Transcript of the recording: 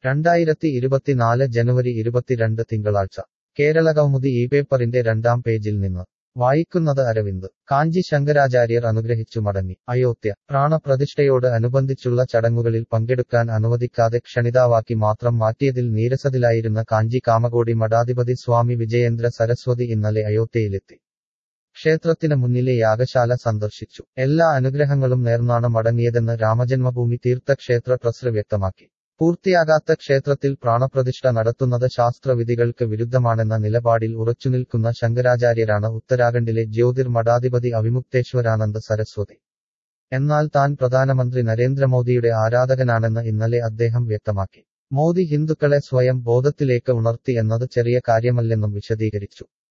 രണ്ടായിരത്തി ഇരുപത്തിനാല് ജനുവരി ഇരുപത്തിരണ്ട് തിങ്കളാഴ്ച കേരള കൗമുദി ഈ പേപ്പറിന്റെ രണ്ടാം പേജിൽ നിന്ന് വായിക്കുന്നത് അരവിന്ദ് കാഞ്ചി ശങ്കരാചാര്യർ അനുഗ്രഹിച്ചു മടങ്ങി അയോധ്യ പ്രാണപ്രതിഷ്ഠയോട് അനുബന്ധിച്ചുള്ള ചടങ്ങുകളിൽ പങ്കെടുക്കാൻ അനുവദിക്കാതെ ക്ഷണിതാവാക്കി മാത്രം മാറ്റിയതിൽ നീരസത്തിലായിരുന്ന കാഞ്ചി കാമകോടി മഠാധിപതി സ്വാമി വിജയേന്ദ്ര സരസ്വതി ഇന്നലെ അയോധ്യയിലെത്തി ക്ഷേത്രത്തിന് മുന്നിലെ യാഗശാല സന്ദർശിച്ചു എല്ലാ അനുഗ്രഹങ്ങളും നേർന്നാണ് മടങ്ങിയതെന്ന് രാമജന്മഭൂമി തീർത്ഥക്ഷേത്ര ട്രസ്റ്റ് വ്യക്തമാക്കി പൂർത്തിയാകാത്ത ക്ഷേത്രത്തിൽ പ്രാണപ്രതിഷ്ഠ നടത്തുന്നത് ശാസ്ത്രവിധികൾക്ക് വിരുദ്ധമാണെന്ന നിലപാടിൽ ഉറച്ചുനിൽക്കുന്ന ശങ്കരാചാര്യരാണ് ഉത്തരാഖണ്ഡിലെ ജ്യോതിർ മഠാധിപതി അവിമുക്തേശ്വരാനന്ദ സരസ്വതി എന്നാൽ താൻ പ്രധാനമന്ത്രി നരേന്ദ്രമോദിയുടെ ആരാധകനാണെന്ന് ഇന്നലെ അദ്ദേഹം വ്യക്തമാക്കി മോദി ഹിന്ദുക്കളെ സ്വയം ബോധത്തിലേക്ക് ഉണർത്തി എന്നത് ചെറിയ കാര്യമല്ലെന്നും വിശദീകരിച്ചു